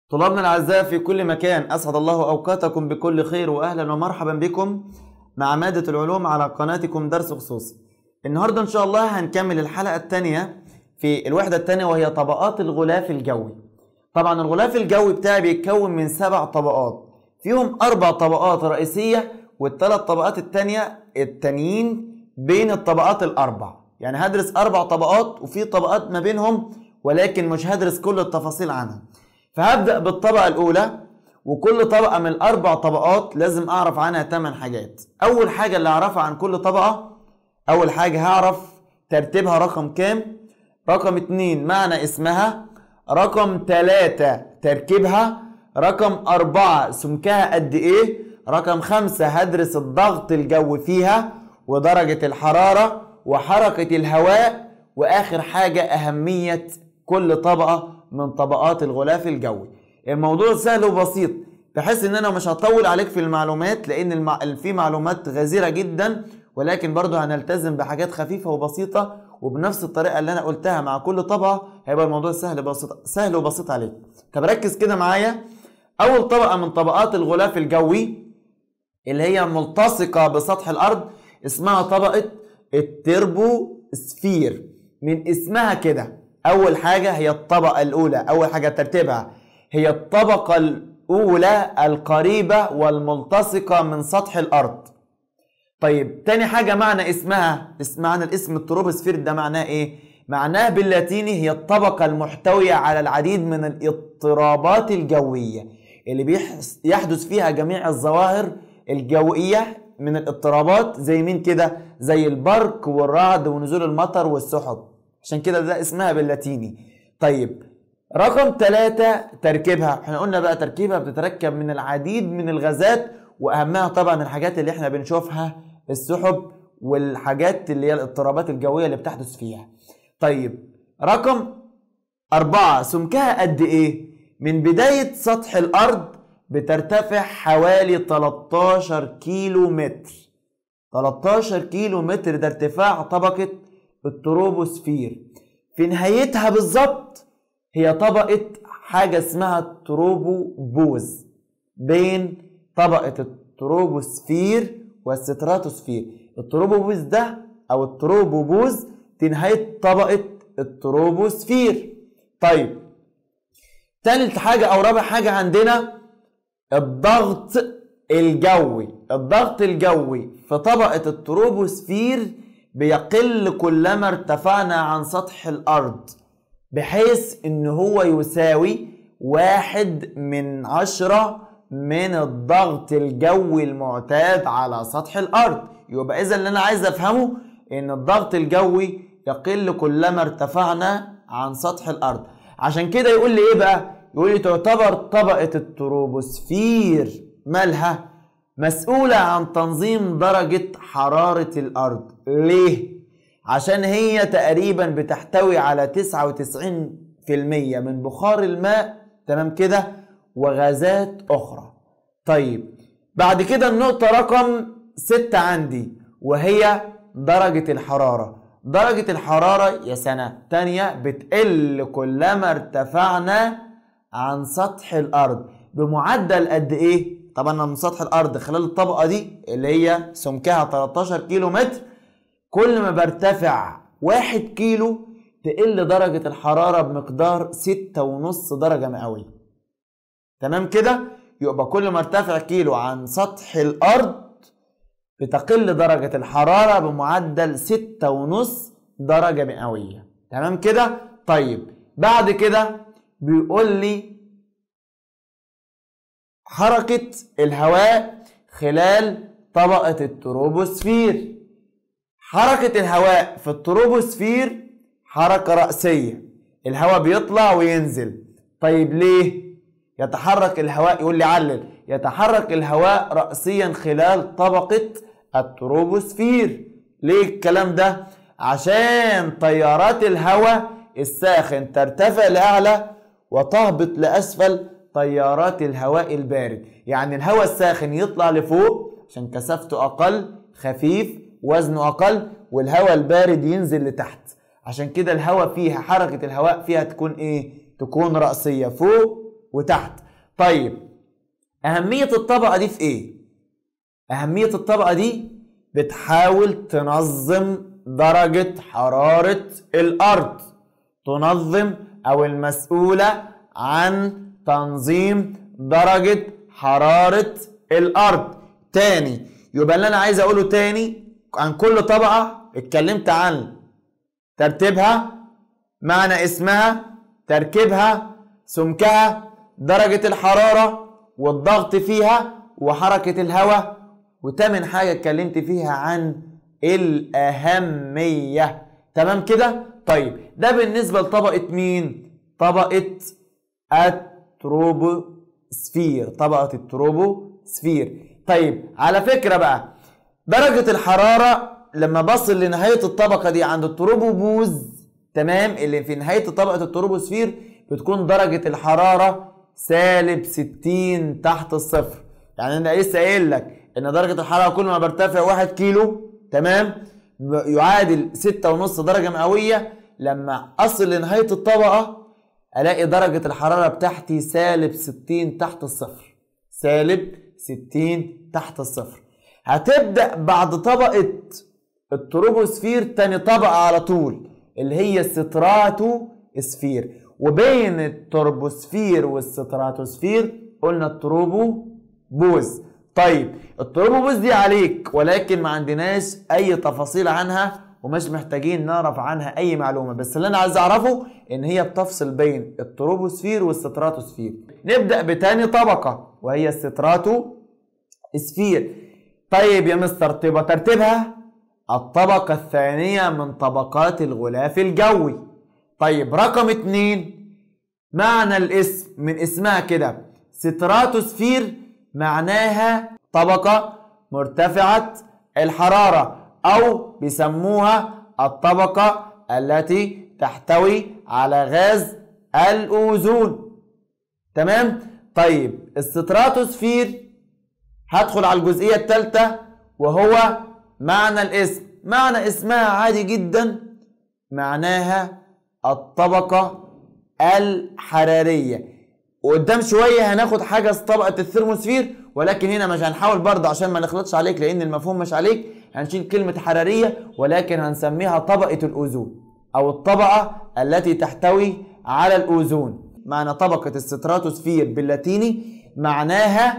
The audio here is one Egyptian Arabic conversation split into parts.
طلابنا الأعزاء في كل مكان أسعد الله أوقاتكم بكل خير وأهلا ومرحبا بكم مع مادة العلوم على قناتكم درس خصوصي النهاردة إن شاء الله هنكمل الحلقة الثانية في الوحدة الثانية وهي طبقات الغلاف الجوي طبعا الغلاف الجوي بتاعي بيتكون من سبع طبقات فيهم أربع طبقات رئيسية والثلاث طبقات التانية التانيين بين الطبقات الأربع يعني هدرس أربع طبقات وفي طبقات ما بينهم ولكن مش هدرس كل التفاصيل عنها فهبدأ بالطبقة الأولى وكل طبقة من الأربع طبقات لازم أعرف عنها ثمان حاجات أول حاجة اللي أعرفها عن كل طبقة أول حاجة هعرف ترتيبها رقم كام رقم اتنين معنى اسمها رقم تلاتة تركيبها رقم أربعة سمكها قد إيه رقم خمسة هدرس الضغط الجوي فيها ودرجة الحرارة وحركة الهواء وآخر حاجة أهمية كل طبقة من طبقات الغلاف الجوي الموضوع سهل وبسيط بحيث ان انا مش هطول عليك في المعلومات لان المع... في معلومات غزيره جدا ولكن برضه هنلتزم بحاجات خفيفه وبسيطه وبنفس الطريقه اللي انا قلتها مع كل طبقه هيبقى الموضوع سهل بسيط سهل وبسيط عليك طب ركز كده معايا اول طبقه من طبقات الغلاف الجوي اللي هي ملتصقه بسطح الارض اسمها طبقه التربو سفير من اسمها كده اول حاجه هي الطبقه الاولى اول حاجه ترتيبها هي الطبقه الاولى القريبه والملتصقه من سطح الارض طيب تاني حاجه معنى اسمها معنى الاسم التروبوسفير ده معناه ايه معناه باللاتيني هي الطبقه المحتويه على العديد من الاضطرابات الجويه اللي بيحدث فيها جميع الظواهر الجويه من الاضطرابات زي مين كده زي البرق والرعد ونزول المطر والسحب عشان كده ده اسمها باللاتيني طيب رقم ثلاثة تركيبها احنا قلنا بقى تركيبها بتتركب من العديد من الغازات واهمها طبعا الحاجات اللي احنا بنشوفها السحب والحاجات اللي هي الاضطرابات الجوية اللي بتحدث فيها طيب رقم أربعة سمكها قد إيه؟ من بداية سطح الأرض بترتفع حوالي 13 كيلو متر 13 كيلو متر ده ارتفاع طبقة التروبوسفير في نهايتها بالظبط هي طبقة حاجة اسمها التروبوبوز بين طبقة التروبوسفير والستراتوسفير التروبوبوز ده أو التروبوبوز في نهاية طبقة التروبوسفير طيب تالت حاجة أو رابع حاجة عندنا الضغط الجوي الضغط الجوي في طبقة التروبوسفير بيقل كلما ارتفعنا عن سطح الأرض بحيث إن هو يساوي واحد من عشرة من الضغط الجوي المعتاد على سطح الأرض يبقى إذا اللي أنا عايز أفهمه إن الضغط الجوي يقل كلما ارتفعنا عن سطح الأرض عشان كده يقول لي إيه بقى؟ يقول لي تعتبر طبقة التروبوسفير مالها؟ مسؤولة عن تنظيم درجة حرارة الأرض ليه؟ عشان هي تقريبا بتحتوي على 99% من بخار الماء تمام كده وغازات أخرى طيب بعد كده النقطة رقم ستة عندي وهي درجة الحرارة درجة الحرارة يا سنة تانية بتقل كلما ارتفعنا عن سطح الأرض بمعدل قد إيه؟ طبعا من سطح الارض خلال الطبقه دي اللي هي سمكها 13 كيلو متر كل ما برتفع واحد كيلو تقل درجة الحرارة بمقدار ستة ونص درجة مئوية تمام كده يبقى كل ما ارتفع كيلو عن سطح الأرض بتقل درجة الحرارة بمعدل ستة ونص درجة مئوية تمام كده طيب بعد كده بيقول لي حركة الهواء خلال طبقة التروبوسفير حركة الهواء في التروبوسفير حركة رأسية الهواء بيطلع وينزل طيب ليه؟ يتحرك الهواء يقول لي علل يتحرك الهواء رأسيا خلال طبقة التروبوسفير ليه الكلام ده؟ عشان تيارات الهواء الساخن ترتفع لأعلى وتهبط لأسفل تيارات الهواء البارد يعني الهواء الساخن يطلع لفوق عشان كثافته أقل خفيف وزنه أقل والهواء البارد ينزل لتحت عشان كده الهواء فيها حركة الهواء فيها تكون إيه؟ تكون رأسية فوق وتحت طيب أهمية الطبقة دي في إيه؟ أهمية الطبقة دي بتحاول تنظم درجة حرارة الأرض تنظم أو المسؤولة عن تنظيم درجة حرارة الأرض تاني يبقى اللي أنا عايز أقوله تاني عن كل طبقة اتكلمت عن ترتيبها معنى اسمها تركيبها سمكها درجة الحرارة والضغط فيها وحركة الهواء وتامن حاجة اتكلمت فيها عن الأهمية تمام كده؟ طيب ده بالنسبة لطبقة مين؟ طبقة التروبوسفير طبقة التروبوسفير طيب على فكرة بقى درجة الحرارة لما بصل لنهاية الطبقة دي عند التروبوبوز تمام اللي في نهاية طبقة التروبوسفير بتكون درجة الحرارة سالب 60 تحت الصفر يعني انا لسه قايل لك ان درجة الحرارة كل ما برتفع 1 كيلو تمام يعادل 6.5 درجة مئوية لما اصل لنهاية الطبقة الاقي درجة الحرارة بتاعتي سالب 60 تحت الصفر سالب 60 تحت الصفر هتبدأ بعد طبقة التروبوسفير تاني طبقة على طول اللي هي الستراتو سفير وبين التروبوسفير والستراتوسفير قلنا التروبو بوز طيب التروبوبوز دي عليك ولكن ما عندناش اي تفاصيل عنها ومش محتاجين نعرف عنها اي معلومه بس اللي انا عايز اعرفه ان هي بتفصل بين التروبوسفير والستراتوسفير نبدا بتاني طبقه وهي الستراتو سفير طيب يا مستر تبقى ترتيبها الطبقة الثانية من طبقات الغلاف الجوي طيب رقم اتنين معنى الاسم من اسمها كده ستراتوسفير معناها طبقة مرتفعة الحرارة أو بيسموها الطبقة التي تحتوي على غاز الأوزون تمام طيب الستراتوسفير هدخل على الجزئية الثالثة وهو معنى الاسم معنى اسمها عادي جدا معناها الطبقة الحرارية وقدام شوية هناخد حاجة في طبقة الثرموسفير ولكن هنا مش هنحاول برضه عشان ما نخلطش عليك لأن المفهوم مش عليك هنشيل كلمة حرارية ولكن هنسميها طبقة الأوزون أو الطبقة التي تحتوي على الأوزون معنى طبقة الستراتوسفير باللاتيني معناها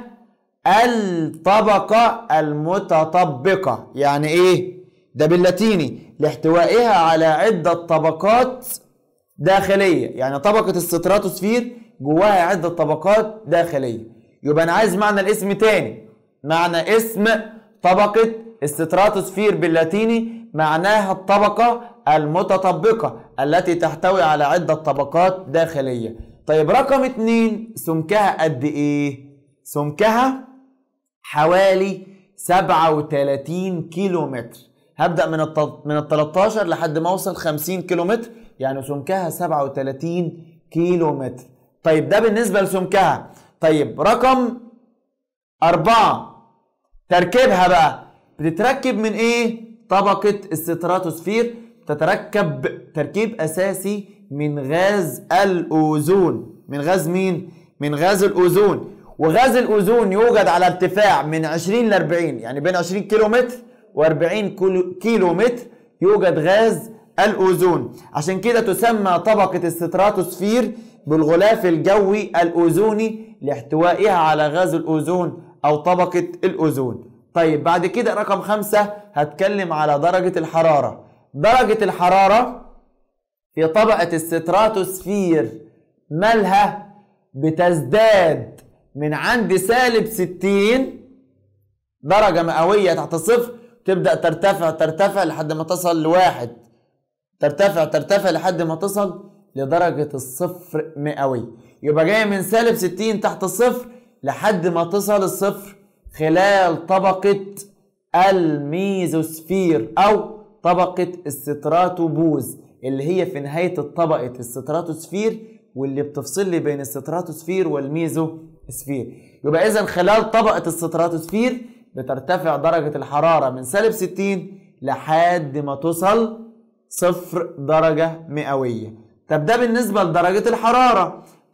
الطبقة المتطبقة يعني ايه ده باللاتيني لاحتوائها على عدة طبقات داخلية يعني طبقة الستراتوسفير جواها عدة طبقات داخلية يبقى انا عايز معنى الاسم تاني معنى اسم طبقة الستراتوسفير باللاتيني معناها الطبقة المتطبقة التي تحتوي على عدة طبقات داخلية طيب رقم اتنين سمكها قد ايه سمكها حوالي 37 كيلو متر هبدأ من الت... من ال 13 لحد ما اوصل 50 كيلو متر يعني سمكها 37 كيلو متر طيب ده بالنسبة لسمكها طيب رقم أربعة تركيبها بقى بتتركب من ايه طبقة الستراتوسفير تتركب تركيب أساسي من غاز الأوزون من غاز مين؟ من غاز الأوزون وغاز الأوزون يوجد على ارتفاع من 20 ل 40 يعني بين 20 كيلو متر و40 كيلو متر يوجد غاز الأوزون عشان كده تسمى طبقة الستراتوسفير بالغلاف الجوي الأوزوني لاحتوائها على غاز الأوزون أو طبقة الأوزون طيب بعد كده رقم خمسة هتكلم على درجة الحرارة درجة الحرارة في طبقة الستراتوسفير مالها بتزداد من عند سالب 60 درجة مئوية تحت الصفر تبدأ ترتفع ترتفع لحد ما تصل لواحد ترتفع ترتفع لحد ما تصل لدرجة الصفر مئوي يبقى جاية من سالب 60 تحت الصفر لحد ما تصل الصفر خلال طبقة الميزوسفير أو طبقة الستراتوبوز اللي هي في نهاية الطبقة الستراتوسفير واللي بتفصل لي بين الستراتوسفير والميزوسفير يبقى إذا خلال طبقة الستراتوسفير بترتفع درجة الحرارة من سالب 60 لحد ما توصل صفر درجة مئوية طب ده بالنسبة لدرجة الحرارة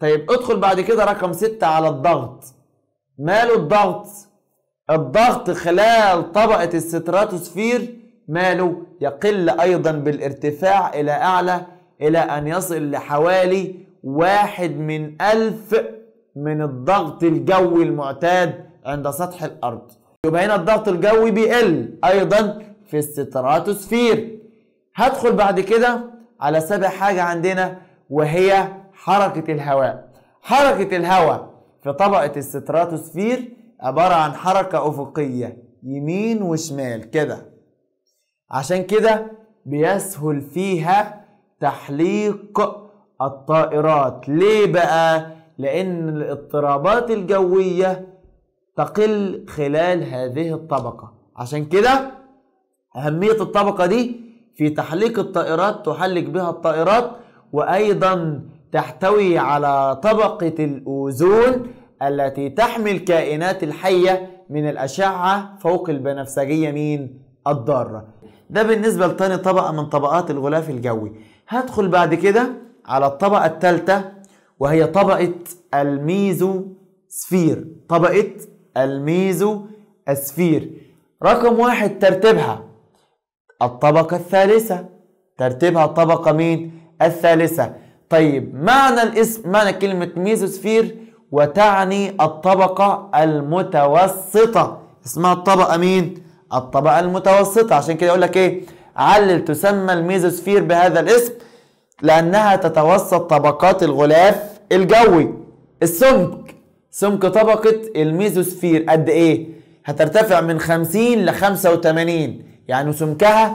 طيب ادخل بعد كده رقم ستة على الضغط ماله الضغط الضغط خلال طبقة الستراتوسفير ماله يقل أيضا بالارتفاع إلى أعلى إلى أن يصل لحوالي واحد من ألف من الضغط الجوي المعتاد عند سطح الأرض يبقى هنا الضغط الجوي بيقل أيضا في الستراتوسفير هدخل بعد كده على سابع حاجة عندنا وهي حركة الهواء حركة الهواء في طبقة الستراتوسفير عبارة عن حركة أفقية يمين وشمال كده عشان كده بيسهل فيها تحليق الطائرات ليه بقى لان الاضطرابات الجويه تقل خلال هذه الطبقه عشان كده اهميه الطبقه دي في تحليق الطائرات تحلق بها الطائرات وايضا تحتوي على طبقه الاوزون التي تحمي الكائنات الحيه من الاشعه فوق البنفسجيه مين الضاره ده بالنسبه لتاني طبقه من طبقات الغلاف الجوي هدخل بعد كده على الطبقة الثالثة وهي طبقة الميزو سفير طبقة الميزو اسفير رقم واحد ترتيبها الطبقة الثالثة ترتيبها الطبقة مين؟ الثالثة طيب معنى الاسم معنى كلمة ميزوسفير وتعني الطبقة المتوسطة اسمها الطبقة مين؟ الطبقة المتوسطة عشان كده يقول لك ايه؟ علل تسمى الميزوسفير بهذا الاسم لأنها تتوسط طبقات الغلاف الجوي السمك سمك طبقة الميزوسفير قد إيه؟ هترتفع من 50 ل 85 يعني سمكها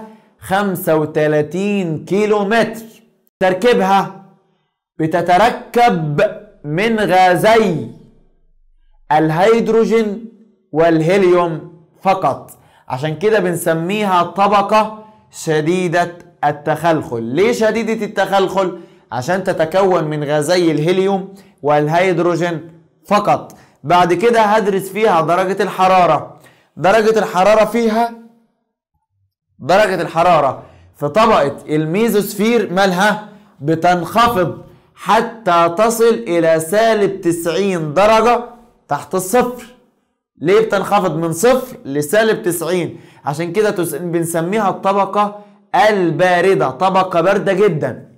35 كيلو متر تركيبها بتتركب من غازي الهيدروجين والهيليوم فقط عشان كده بنسميها طبقة شديدة التخلخل ليه شديدة التخلخل عشان تتكون من غازي الهيليوم والهيدروجين فقط بعد كده هدرس فيها درجة الحرارة درجة الحرارة فيها درجة الحرارة في طبقة الميزوسفير مالها بتنخفض حتى تصل إلى سالب 90 درجة تحت الصفر ليه بتنخفض من صفر لسالب 90 عشان كده بنسميها الطبقة الباردة طبقة باردة جدا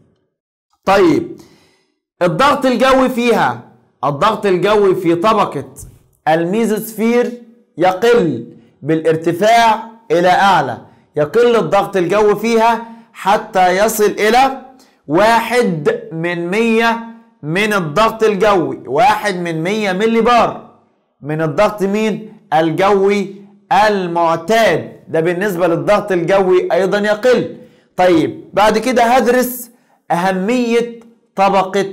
طيب الضغط الجوي فيها الضغط الجوي في طبقة الميزوسفير يقل بالارتفاع إلى أعلى يقل الضغط الجوي فيها حتى يصل إلى واحد من مية من الضغط الجوي واحد من مية ملي بار من الضغط مين الجوي المعتاد ده بالنسبة للضغط الجوي أيضا يقل طيب بعد كده هدرس أهمية طبقة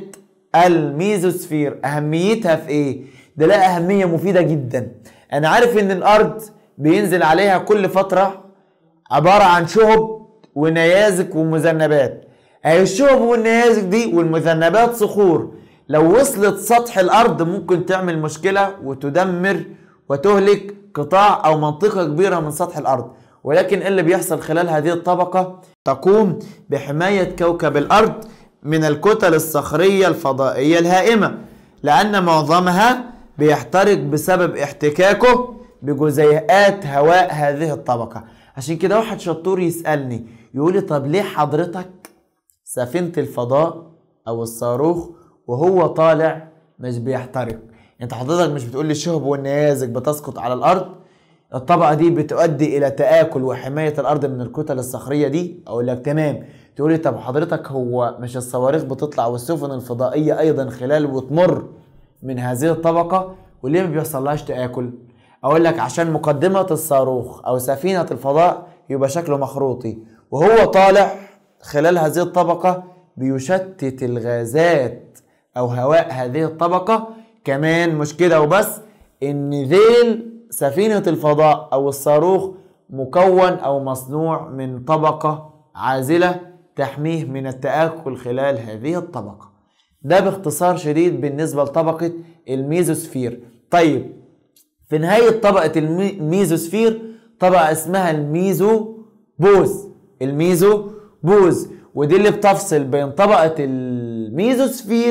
الميزوسفير أهميتها في إيه؟ ده لها أهمية مفيدة جدا أنا عارف إن الأرض بينزل عليها كل فترة عبارة عن شهب ونيازك ومذنبات أهي الشهب والنيازك دي والمذنبات صخور لو وصلت سطح الأرض ممكن تعمل مشكلة وتدمر وتهلك قطاع أو منطقة كبيرة من سطح الأرض ولكن اللي بيحصل خلال هذه الطبقة تقوم بحماية كوكب الأرض من الكتل الصخرية الفضائية الهائمة لأن معظمها بيحترق بسبب احتكاكه بجزيئات هواء هذه الطبقة عشان كده واحد شطور يسألني يقول لي طب ليه حضرتك سفينة الفضاء أو الصاروخ وهو طالع مش بيحترق انت حضرتك مش بتقول لي الشهب والنيازك بتسقط على الارض الطبقه دي بتؤدي الى تاكل وحمايه الارض من الكتل الصخريه دي اقول لك تمام تقول لي طب حضرتك هو مش الصواريخ بتطلع والسفن الفضائيه ايضا خلال وتمر من هذه الطبقه وليه ما بيحصلهاش تاكل اقول لك عشان مقدمه الصاروخ او سفينه الفضاء يبقى شكله مخروطي وهو طالع خلال هذه الطبقه بيشتت الغازات او هواء هذه الطبقه كمان مش كده وبس ان ذيل سفينة الفضاء او الصاروخ مكون او مصنوع من طبقة عازلة تحميه من التآكل خلال هذه الطبقة ده باختصار شديد بالنسبة لطبقة الميزوسفير طيب في نهاية طبقة الميزوسفير طبقة اسمها الميزو بوز الميزو بوز ودي اللي بتفصل بين طبقة الميزوسفير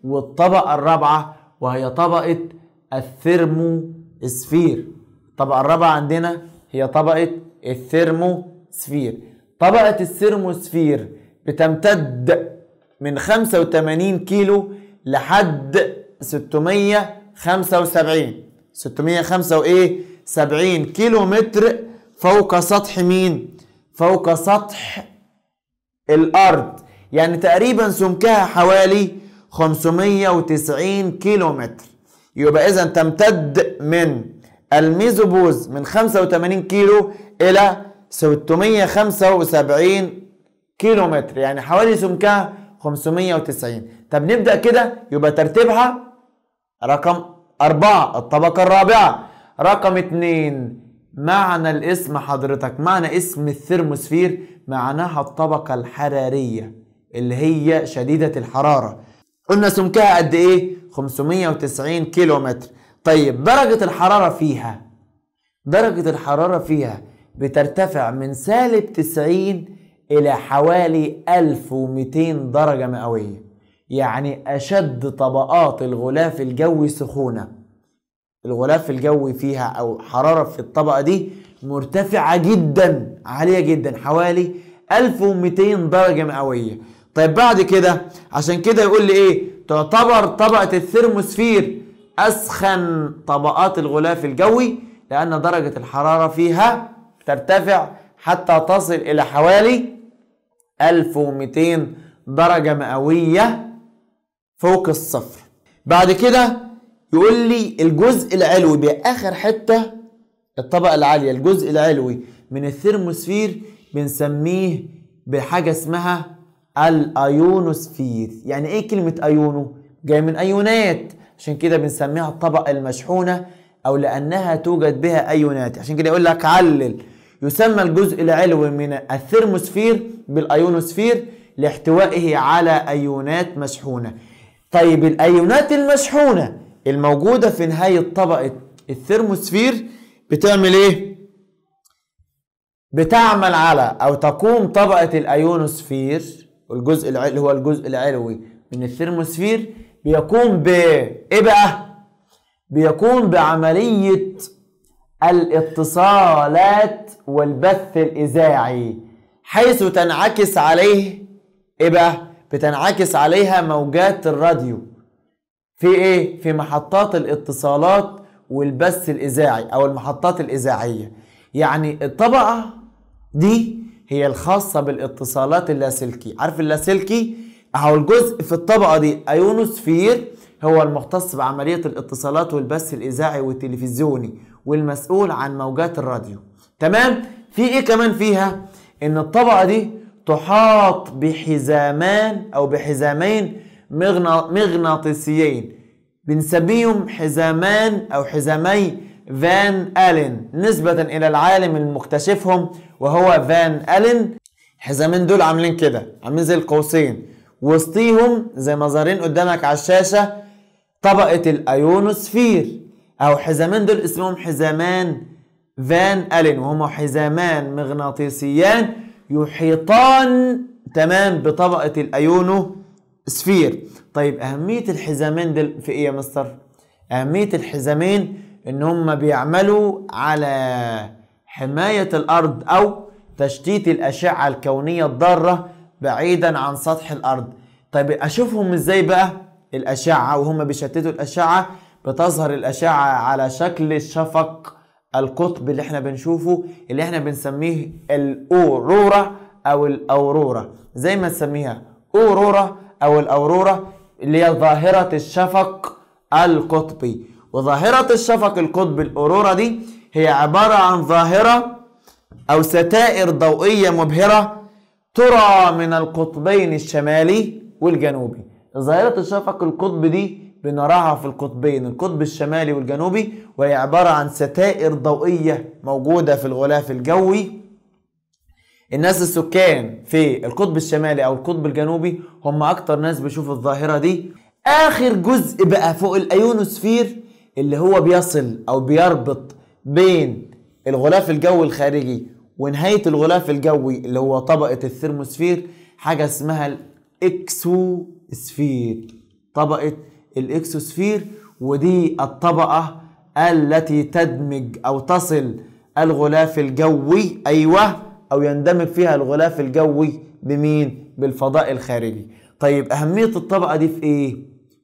والطبقة الرابعة وهي طبقة الثرموسفير الطبقة الرابعة عندنا هي طبقة الثرموسفير طبقة الثرموسفير بتمتد من 85 كيلو لحد 675 605 وايه 70 كيلو متر فوق سطح مين فوق سطح الارض يعني تقريبا سمكها حوالي 590 كيلو متر يبقى اذا تمتد من الميزوبوز من 85 كيلو الى 675 كيلو متر يعني حوالي سمكها 590 طب نبدأ كده يبقى ترتيبها رقم أربعة الطبقة الرابعة رقم اتنين معنى الاسم حضرتك معنى اسم الثرموسفير معناها الطبقة الحرارية اللي هي شديدة الحرارة قلنا سمكها قد ايه 590 كيلو متر طيب درجة الحرارة فيها درجة الحرارة فيها بترتفع من سالب 90 إلى حوالي 1200 درجة مئوية يعني أشد طبقات الغلاف الجوي سخونة الغلاف الجوي فيها أو حرارة في الطبقة دي مرتفعة جدا عالية جدا حوالي 1200 درجة مئوية طيب بعد كده عشان كده يقول لي ايه تعتبر طبقة الثرموسفير أسخن طبقات الغلاف الجوي لأن درجة الحرارة فيها ترتفع حتى تصل إلى حوالي 1200 درجة مئوية فوق الصفر بعد كده يقول لي الجزء العلوي بآخر حتة الطبقة العالية الجزء العلوي من الثرموسفير بنسميه بحاجة اسمها الايونوسفير يعني ايه كلمة ايونو جاي من ايونات عشان كده بنسميها الطبقة المشحونة او لانها توجد بها ايونات عشان كده يقول لك علل يسمى الجزء العلوي من الثرموسفير بالايونوسفير لاحتوائه على ايونات مشحونة طيب الايونات المشحونة الموجودة في نهاية طبقة الثرموسفير بتعمل ايه بتعمل على او تقوم طبقة الايونوسفير الجزء اللي هو الجزء العلوي من الثرموسفير بيقوم ب ايه بقى بيقوم بعملية الاتصالات والبث الإذاعي حيث تنعكس عليه إيه بقى؟ بتنعكس عليها موجات الراديو في إيه؟ في محطات الاتصالات والبث الإذاعي أو المحطات الإذاعية يعني الطبقة دي هي الخاصة بالاتصالات اللاسلكي عارف اللاسلكي أهو الجزء في الطبقة دي أيونوسفير هو المختص بعملية الاتصالات والبث الإذاعي والتلفزيوني والمسؤول عن موجات الراديو تمام في ايه كمان فيها ان الطبقة دي تحاط بحزامان او بحزامين مغناطيسيين بنسميهم حزامان او حزامي فان الين نسبة الى العالم المكتشفهم وهو فان الين الحزامين دول عاملين كده عاملين زي القوسين وسطيهم زي ما ظاهرين قدامك على الشاشة طبقة الايونوسفير او حزامان دول اسمهم حزامان فان الين وهما حزامان مغناطيسيان يحيطان تمام بطبقة الايونو سفير طيب اهمية الحزامين دول في ايه يا مستر اهمية الحزامين ان هم بيعملوا على حماية الارض او تشتيت الاشعة الكونية الضارة بعيدا عن سطح الارض طيب اشوفهم ازاي بقى الاشعة وهم بيشتتوا الاشعة بتظهر الأشعة على شكل الشفق القطب اللي احنا بنشوفه اللي احنا بنسميه الأورورا أو الأورورا زي ما نسميها أورورا أو الأورورا اللي هي ظاهرة الشفق القطبي وظاهرة الشفق القطبي الأورورا دي هي عبارة عن ظاهرة أو ستائر ضوئية مبهرة ترى من القطبين الشمالي والجنوبي ظاهرة الشفق القطبي دي بنراها في القطبين القطب الشمالي والجنوبي وهي عبارة عن ستائر ضوئية موجودة في الغلاف الجوي الناس السكان في القطب الشمالي أو القطب الجنوبي هم أكتر ناس بيشوفوا الظاهرة دي آخر جزء بقى فوق الأيونوسفير اللي هو بيصل أو بيربط بين الغلاف الجوي الخارجي ونهاية الغلاف الجوي اللي هو طبقة الثرموسفير حاجة اسمها الإكسوسفير طبقة الإكسوسفير ودي الطبقة التي تدمج أو تصل الغلاف الجوي أيوه أو يندمج فيها الغلاف الجوي بمين؟ بالفضاء الخارجي طيب أهمية الطبقة دي في إيه؟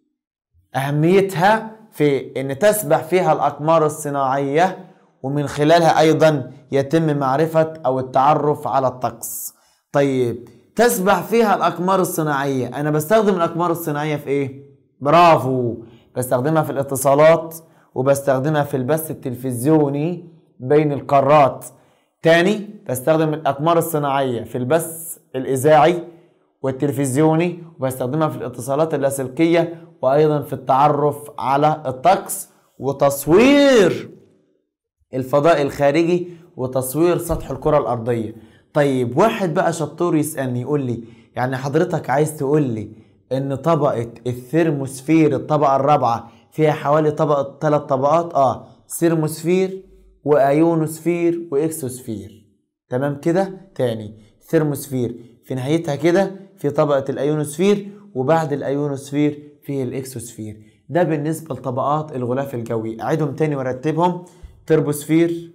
أهميتها في إن تسبح فيها الأقمار الصناعية ومن خلالها أيضا يتم معرفة أو التعرف على الطقس طيب تسبح فيها الأقمار الصناعية أنا بستخدم الأقمار الصناعية في إيه؟ برافو بستخدمها في الاتصالات وبستخدمها في البث التلفزيوني بين القارات تاني بستخدم الأقمار الصناعية في البث الإذاعي والتلفزيوني وبستخدمها في الاتصالات اللاسلكية وأيضا في التعرف على الطقس وتصوير الفضاء الخارجي وتصوير سطح الكرة الأرضية طيب واحد بقى شطور يسألني يقول لي يعني حضرتك عايز تقول لي ان طبقة الثيرموسفير الطبقة الرابعة فيها حوالي طبقة ثلاث طبقات اه ثيرموسفير وايونوسفير واكسوسفير تمام كده تاني ثيرموسفير في نهايتها كده في طبقة الايونوسفير وبعد الايونوسفير فيه الاكسوسفير ده بالنسبة لطبقات الغلاف الجوي اعيدهم تاني وارتبهم تربوسفير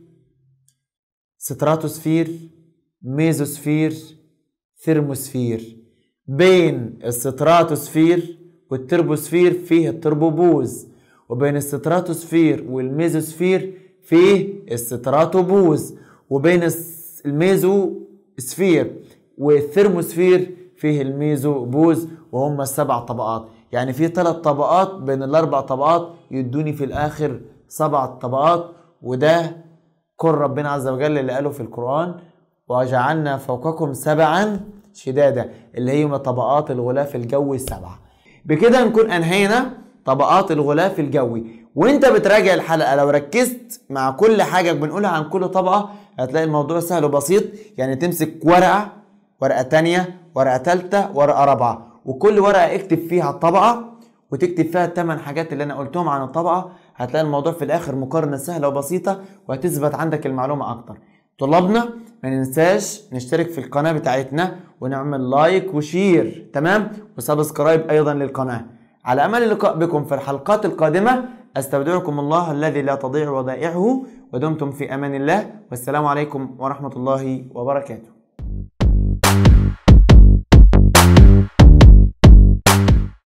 ستراتوسفير ميزوسفير ثيرموسفير بين الستراتوسفير والتربوسفير فيه التربوبوز وبين الستراتوسفير والميزوسفير فيه الستراتوبوز وبين الميزوسفير والثرموسفير فيه الميزوبوز وهم السبع طبقات يعني في ثلاث طبقات بين الاربع طبقات يدوني في الاخر سبع طبقات وده كل ربنا عز وجل اللي قاله في القرآن وجعلنا فوقكم سبعا شدادا اللي هي طبقات الغلاف الجوي السبعة بكده نكون انهينا طبقات الغلاف الجوي وانت بتراجع الحلقة لو ركزت مع كل حاجة بنقولها عن كل طبقة هتلاقي الموضوع سهل وبسيط يعني تمسك ورقة ورقة تانية ورقة تالتة ورقة رابعة وكل ورقة اكتب فيها الطبقة وتكتب فيها الثمان حاجات اللي انا قلتهم عن الطبقة هتلاقي الموضوع في الاخر مقارنة سهلة وبسيطة وهتثبت عندك المعلومة اكتر طلابنا ما ننساش نشترك في القناة بتاعتنا ونعمل لايك وشير تمام وسبسكرايب ايضا للقناة على امل اللقاء بكم في الحلقات القادمة استودعكم الله الذي لا تضيع ودائعه ودمتم في امان الله والسلام عليكم ورحمة الله وبركاته